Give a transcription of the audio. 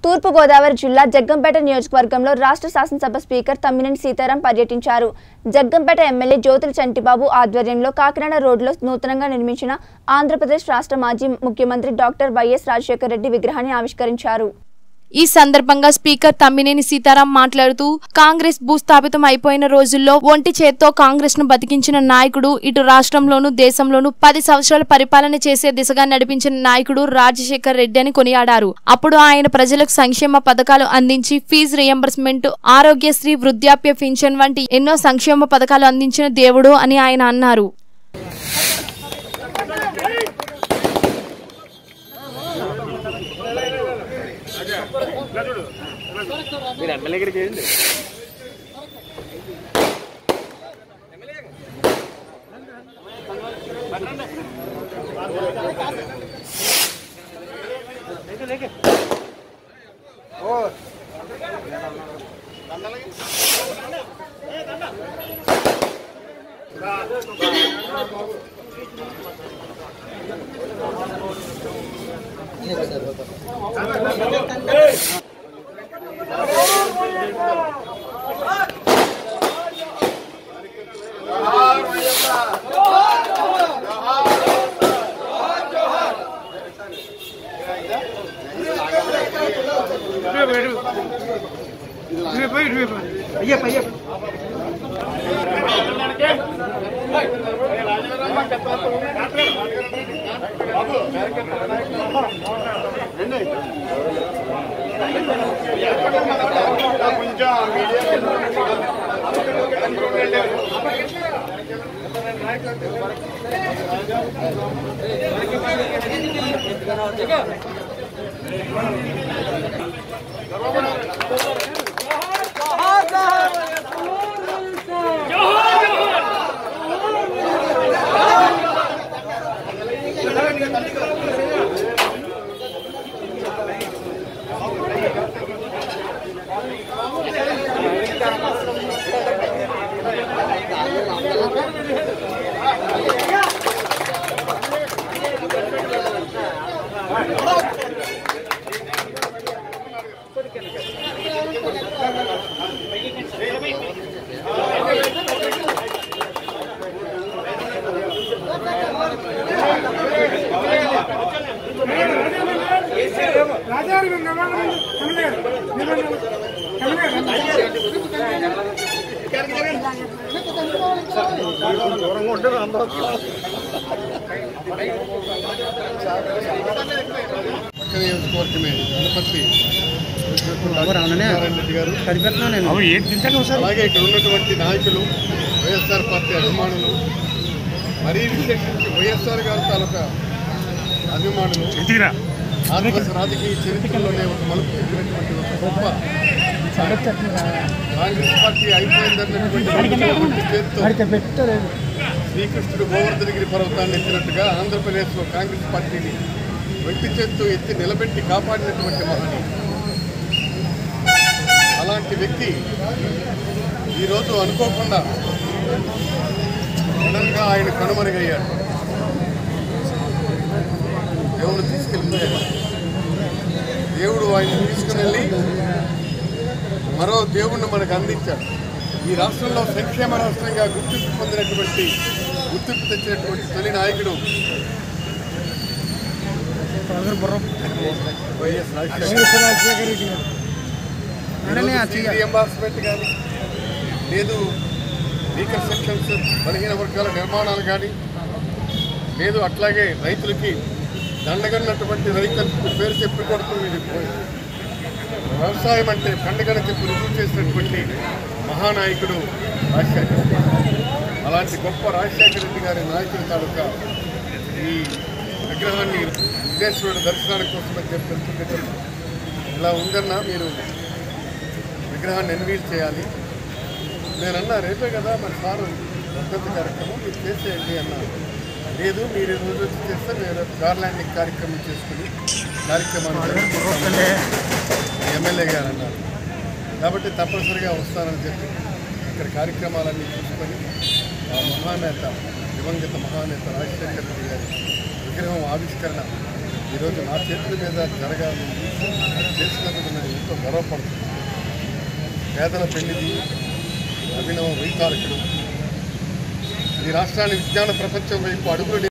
తూర్పుగోదావరి జిల్లా జగ్గంపేట నియోజకవర్గంలో రాష్ట్ర శాసనసభ స్పీకర్ తమ్మినేని సీతారాం పర్యటించారు జగ్గంపేట ఎమ్మెల్యే జ్యోతుల చంటిబాబు ఆధ్వర్యంలో కాకినాడ రోడ్లో నూతనంగా నిర్మించిన ఆంధ్రప్రదేశ్ రాష్ట్ర మాజీ ముఖ్యమంత్రి డాక్టర్ వైఎస్ రాజశేఖర రెడ్డి విగ్రహాన్ని ఆవిష్కరించారు ఈ సందర్భంగా స్పీకర్ తమ్మినేని సీతారాం మాట్లాడుతూ కాంగ్రెస్ భూస్థాపితం అయిపోయిన రోజుల్లో ఒంటి చేత్తో కాంగ్రెస్ ను బతికించిన నాయకుడు ఇటు రాష్ట్రంలోనూ దేశంలోనూ పది సంవత్సరాల పరిపాలన చేసే దిశగా నడిపించిన నాయకుడు రాజశేఖర్ రెడ్డి అని కొనియాడారు అప్పుడు ఆయన ప్రజలకు సంక్షేమ పథకాలు అందించి ఫీజు రియంబర్స్మెంట్ ఆరోగ్యశ్రీ వృద్ధాప్య పింఛన్ వంటి ఎన్నో సంక్షేమ పథకాలు అందించిన దేవుడు అని ఆయన అన్నారు మీరు ఎమ్మెల్యే గారికి చేయండి పక్క నియోజకవర్గమే గణపతి రెడ్డి గారు అలాగే ఇక్కడ ఉన్నటువంటి నాయకులు వైఎస్ఆర్ పార్టీ అభిమానులు మరీ విశేషించి వైఎస్ఆర్ గారి తాలూకా అభిమానులు ఆంధ్రప్రదేశ్ రాజకీయ చరిత్రలోనే ఒక మలుపు తిప్పినటువంటి ఒక గొప్ప కాంగ్రెస్ పార్టీ అయిపోయిందన్నటువంటి చేత్తో శ్రీకృష్ణుడు గోవర్ధనగిరి పర్వతాన్ని ఎత్తినట్టుగా ఆంధ్రప్రదేశ్లో కాంగ్రెస్ పార్టీని వ్యక్తి చేత్తో ఎత్తి నిలబెట్టి కాపాడినటువంటి మహనీయుడు అలాంటి వ్యక్తి ఈరోజు అనుకోకుండా సడన్గా ఆయన కనుమరుగయ్యాడు దేవుడు తీసుకెళ్ళిపోయాడు దేవుడు ఆయన తీసుకుని వెళ్ళి మరో దేవుణ్ణి మనకు అందించాడు ఈ రాష్ట్రంలో సంక్షేమ రాష్ట్రంగా గుర్తింపు పొందినటువంటి గుర్తింపు తెచ్చినటువంటి తొలి నాయకుడు వైఎస్ రాజశేఖర రెడ్డి రియంబర్స్మెంట్ కానీ లేదు వీకర్ సెక్షన్స్ బలహీన వర్గాల నిర్మాణాలు కానీ లేదు అట్లాగే రైతులకి దండగన్నటువంటి రైతులకు పేరు చెప్పి కొడుతుంది ఇది పోయింది. వ్యవసాయం అంటే పండుగను చెప్పి రుజువు చేసినటువంటి మహానాయకుడు రాజశేఖర రెడ్డి అలాంటి గొప్ప రాజశేఖర రెడ్డి గారి నాయకుడి తాలూకా ఈ విగ్రహాన్ని విఘ్నేశ్వరుడు దర్శనానికి కోసమని చెప్పి వెళ్తుంటే ఇలా ఉందన్నా మీరు విగ్రహాన్ని ఎన్వీల్ చేయాలి నేనన్నా రేపే కదా మరి సారు వర్ధంతి కార్యక్రమం మీరు చేసేయండి అన్నా లేదు మీరు ఈ రోజు వచ్చి చేస్తే నేను కార్ ల్యాండింగ్ కార్యక్రమం చేసుకుని కార్యక్రమాన్ని ఎమ్మెల్యే గారు అన్నారు కాబట్టి తప్పనిసరిగా వస్తానని చెప్పి ఇక్కడ కార్యక్రమాలన్నీ చూసుకొని ఆ మహానేత దివంగత మహానేత రాజశేఖర రెడ్డి గారి విగ్రహం ఆవిష్కరణ ఈరోజు నా చేతుల మీద జరగాలని చేసినందుకు నేను గర్వపడుతుంది పేదల పెళ్లిది అభినవ వైతారకుడు ఈ రాష్ట్రాన్ని విజ్ఞాన ప్రపంచం వైపు అడుగులు